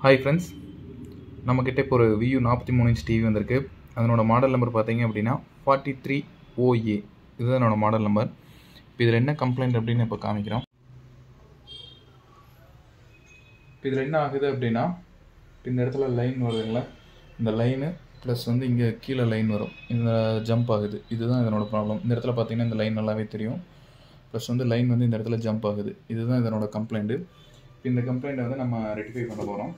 hi friends நம்மக்கிட்ட இப்போ ஒரு வியூ நாற்பத்தி மூணு இன்ச் டிவி வந்திருக்கு அதனோட மாடல் நம்பர் பார்த்தீங்க அப்படின்னா ஃபார்ட்டி த்ரீ ஓஏ இதுதான் என்னோட மாடல் நம்பர் இப்போ இதில் என்ன கம்ப்ளைண்ட் அப்படின்னு இப்போ காமிக்கிறோம் இப்போ இதில் என்ன ஆகுது அப்படின்னா இப்போ இந்த இடத்துல லைன் வருதுங்களா இந்த லைனு ப்ளஸ் வந்து இங்கே கீழே லைன் வரும் இந்த ஜம்ப் ஆகுது இதுதான் இதனோட ப்ராப்ளம் இந்த இடத்துல பார்த்தீங்கன்னா இந்த லைன் நல்லாவே தெரியும் ப்ளஸ் வந்து லைன் வந்து இந்த இடத்துல ஜம்ப் ஆகுது இதுதான் இதனோட கம்ப்ளைண்ட்டு இப்போ இந்த கம்ப்ளைண்ட்டை வந்து நம்ம ரெட்டிஃபை பண்ண போகிறோம்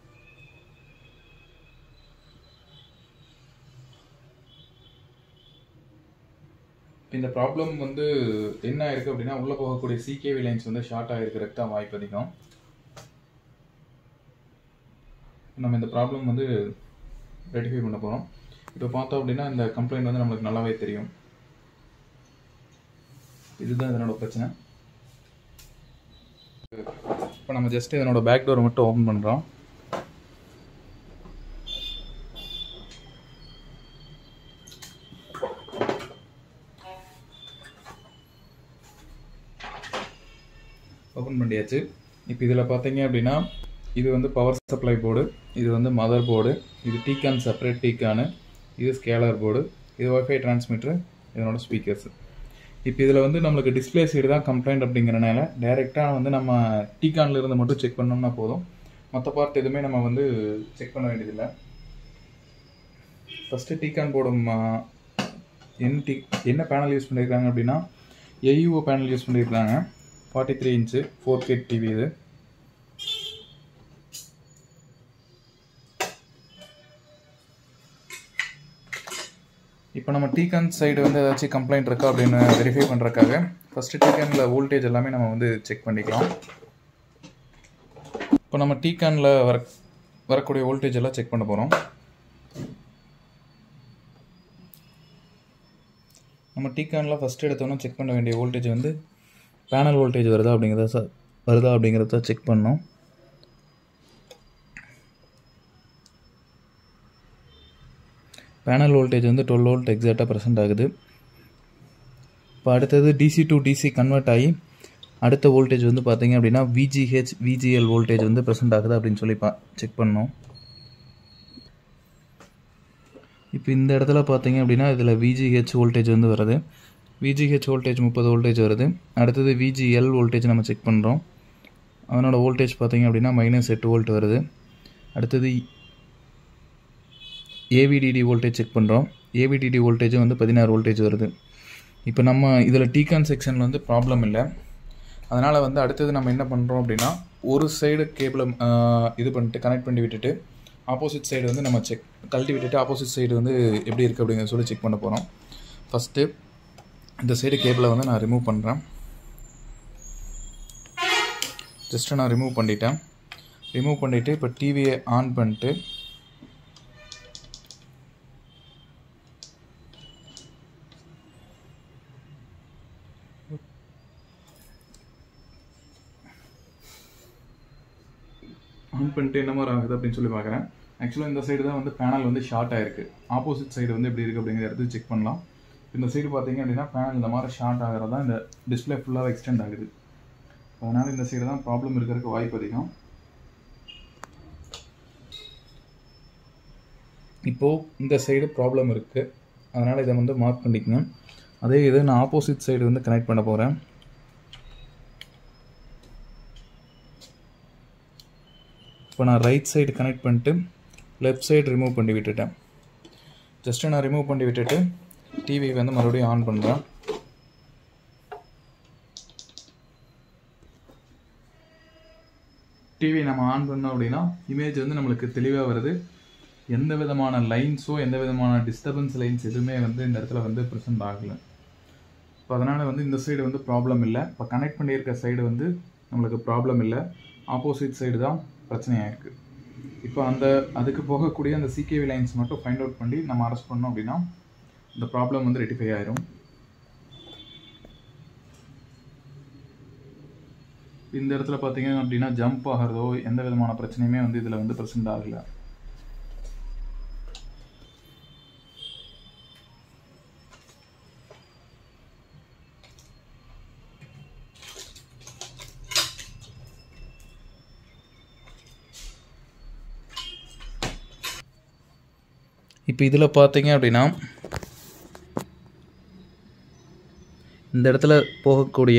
இந்த ப்ராப்ளம் வந்து என்ன ஆயிருக்கு அப்படின்னா உள்ளே போகக்கூடிய சிகேவி லைன்ஸ் வந்து ஷார்ட் ஆகிருக்கிறதுக்கு தான் வாய்ப்பு அதிகம் நம்ம இந்த ப்ராப்ளம் வந்து ரெட்டிஃபை பண்ண போகிறோம் இப்போ பார்த்தோம் அப்படின்னா இந்த கம்ப்ளைண்ட் வந்து நம்மளுக்கு நல்லாவே தெரியும் இதுதான் இதனோட பிரச்சனை இப்போ நம்ம ஜஸ்ட் இதனோட பேக் டோர் மட்டும் ஓப்பன் பண்ணுறோம் ஓப்பன் பண்ணியாச்சு இப்போ இதில் பார்த்தீங்க அப்படின்னா இது வந்து பவர் சப்ளை போர்டு இது வந்து மதர் போர்டு இது டீகான் செப்பரேட் டீகானு இது ஸ்கேலர் போர்டு இது ஒய்ஃபை டிரான்ஸ்மிட்டர் இதனோட ஸ்பீக்கர்ஸ் இப்போ இதில் வந்து நம்மளுக்கு டிஸ்பிளே சைடு தான் கம்ப்ளைண்ட் அப்படிங்கிறனால டைரெக்டாக வந்து நம்ம டீகானில் இருந்து மட்டும் செக் பண்ணோம்னா போதும் மற்ற பார்ட் எதுவுமே நம்ம வந்து செக் பண்ண வேண்டியதில்லை ஃபஸ்ட்டு டீகான் போர்டும் என்ன டி என்ன பேனல் யூஸ் பண்ணியிருக்காங்க அப்படின்னா ஏயூஓ பேனல் யூஸ் பண்ணியிருக்காங்க forty three inch four K TV இது இப்போ நம்ம டீகான் சைடு வந்து ஏதாச்சும் கம்ப்ளைண்ட் இருக்கா அப்படின்னு வெரிஃபை பண்ணுறக்காக ஃபஸ்ட்டு டீகானில் வோல்டேஜ் எல்லாமே நம்ம வந்து செக் பண்ணிக்கலாம் இப்போ நம்ம டீகானில் வர வரக்கூடிய வோல்டேஜ் எல்லாம் செக் பண்ண போகிறோம் நம்ம டீகானில் ஃபஸ்ட்டு எடுத்தோன்னா செக் பண்ண வேண்டிய வோல்டேஜ் வந்து பேனல் வோல்டேஜ் வருதா அப்படிங்கிறத ச வருதா அப்படிங்கிறத செக் பண்ணோம் பேனல் வோல்டேஜ் வந்து டுவெல் வோல்ட் எக்ஸாக்டாக ப்ரெசென்ட் ஆகுது இப்போ அடுத்தது டிசி டு டிசி கன்வெர்ட் ஆகி அடுத்த வோல்டேஜ் வந்து பார்த்தீங்க அப்படின்னா விஜிஹெச் விஜிஎல் வோல்டேஜ் வந்து ப்ரெசென்ட் ஆகுது அப்படின்னு சொல்லி பா செக் பண்ணோம் இப்போ இந்த இடத்துல பார்த்தீங்க அப்படின்னா இதில் விஜிஹெச் வோல்டேஜ் வந்து வருது விஜிஹெச் வோல்டேஜ் முப்பது வோல்டேஜ் வருது அடுத்தது விஜிஎல் வோல்டேஜ் நம்ம செக் பண்ணுறோம் அதனோட வோல்டேஜ் பார்த்தீங்க அப்படின்னா மைனஸ் எட்டு வோல்ட் வருது அடுத்தது ஏவிடிடி வோல்டேஜ் செக் பண்ணுறோம் ஏவிடிடி வோல்டேஜ் வந்து பதினாறு வோல்டேஜ் வருது இப்போ நம்ம இதில் டீகான் செக்ஷனில் வந்து ப்ராப்ளம் இல்லை அதனால் வந்து அடுத்தது நம்ம என்ன பண்ணுறோம் அப்படின்னா ஒரு சைடு கேபிளை இது பண்ணிட்டு கனெக்ட் பண்ணி விட்டுட்டு ஆப்போசிட் சைடு வந்து நம்ம செக் கழட்டி விட்டுட்டு ஆப்போசிட் சைடு வந்து எப்படி இருக்குது அப்படிங்கிறத சொல்லி செக் பண்ண போகிறோம் ஃபஸ்ட்டு இந்த சைடு கேபிளை வந்து நான் ரிமூவ் பண்ணுறேன் ஜஸ்ட்டு நான் ரிமூவ் பண்ணிட்டேன் ரிமூவ் பண்ணிவிட்டு இப்போ டிவியை ஆன் பண்ணிட்டு ஆன் பண்ணிட்டு என்ன மாதிரி ஆகுது அப்படின்னு சொல்லி பார்க்குறேன் ஆக்சுவலாக இந்த சைடு தான் வந்து பேனல் வந்து ஷார்ட் ஆயிருக்கு ஆப்போசிட் சைடு வந்து எப்படி இருக்குது அப்படிங்கிற இடத்துக்கு செக் பண்ணலாம் இந்த சைடு பார்த்தீங்க அப்படின்னா பேனல் இந்த மாதிரி ஷார்ட் ஆகிறது தான் இந்த டிஸ்பிளே ஃபுல்லாக எக்ஸ்டெண்ட் ஆகுது அதனால் இந்த சைடு தான் ப்ராப்ளம் இருக்கிறதுக்கு வாய்ப்பு அதிகம் இப்போது இந்த சைடு ப்ராப்ளம் இருக்குது அதனால் இதை வந்து மார்க் பண்ணிக்கங்க அதே இது நான் ஆப்போசிட் சைடு வந்து கனெக்ட் பண்ண போகிறேன் இப்போ நான் ரைட் சைடு கனெக்ட் பண்ணிட்டு லெஃப்ட் சைடு ரிமூவ் பண்ணி விட்டுட்டேன் ஜஸ்ட்டு நான் ரிமூவ் பண்ணி விட்டுட்டு டிவி வந்து மறுபடியும் ஆன் பண்ணுறேன் டிவி நம்ம ஆன் பண்ணோம் அப்படின்னா இமேஜ் வந்து நம்மளுக்கு தெளிவாக வருது எந்த விதமான லைன்ஸோ எந்த விதமான டிஸ்டர்பன்ஸ் லைன்ஸ் எதுவுமே வந்து இந்த இடத்துல வந்து ப்ரெசென்ட் ஆகலை இப்போ அதனால் வந்து இந்த சைடு வந்து ப்ராப்ளம் இல்லை இப்போ கனெக்ட் பண்ணியிருக்க சைடு வந்து நம்மளுக்கு ப்ராப்ளம் இல்லை ஆப்போசிட் சைடு தான் பிரச்சனையாக இருக்குது இப்போ அந்த அதுக்கு போகக்கூடிய அந்த சிகேவி லைன்ஸ் மட்டும் ஃபைண்ட் அவுட் பண்ணி நம்ம அரெஸ்ட் பண்ணோம் அப்படின்னா இந்த ப்ராப்ளம் வந்து ரெட்டிஃபை ஆயிரும் இந்த இடத்துல பார்த்தீங்க அப்படின்னா ஜம்ப் ஆகிறதோ எந்த விதமான பிரச்சனையுமே வந்து இதில் வந்து ப்ரெசென்ட் ஆகலை இப்போ இதில் பார்த்தீங்க அப்படின்னா இந்த இடத்துல போகக்கூடிய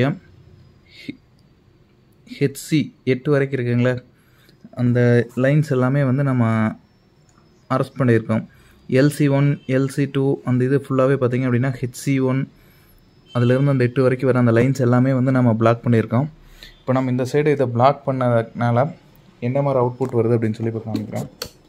ஹெச்சி எட்டு வரைக்கும் இருக்குங்களே அந்த லைன்ஸ் எல்லாமே வந்து நம்ம அரெஸ்ட் பண்ணியிருக்கோம் எல்சி ஒன் எல்சி டூ அந்த இது ஃபுல்லாகவே பார்த்தீங்க அப்படின்னா ஹெச்சி ஒன் அதுலேருந்து அந்த எட்டு வரைக்கும் வர அந்த லைன்ஸ் எல்லாமே வந்து நம்ம பிளாக் பண்ணியிருக்கோம் இப்போ நம்ம இந்த சைடு இதை பிளாக் பண்ணதுனால என்ன மாதிரி அவுட்புட் வருது அப்படின்னு சொல்லி இப்போ காமிக்கிறோம்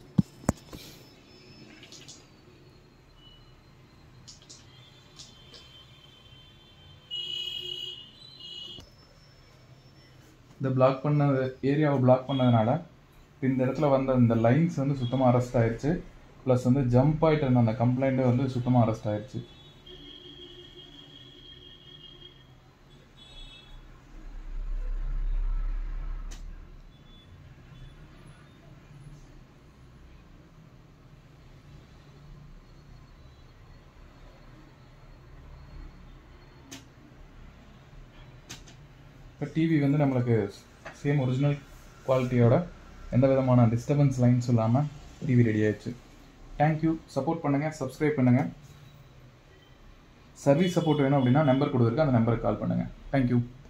இந்த பிளாக் பண்ணது ஏரியாவை பிளாக் பண்ணதுனால இந்த இடத்துல வந்த இந்த லைன்ஸ் வந்து சுத்தமாக அரெஸ்ட் ஆயிருச்சு ப்ளஸ் வந்து ஜம்ப் ஆகிட்டு இருந்த அந்த கம்ப்ளைண்ட்டு வந்து சுத்தமாக அரெஸ்ட் ஆயிருச்சு இப்போ டிவி வந்து நம்மளுக்கு சேம் ஒரிஜினல் குவாலிட்டியோட எந்த விதமான டிஸ்டர்பன்ஸ் லைன்ஸ் இல்லாமல் டிவி ரெடி ஆயிடுச்சு தேங்க்யூ சப்போர்ட் பண்ணுங்கள் சப்ஸ்கிரைப் பண்ணுங்கள் சர்வீஸ் சப்போர்ட் வேணும் அப்படின்னா நம்பர் கொடுத்துருக்கு அந்த நம்பருக்கு கால் பண்ணுங்கள் தேங்க்யூ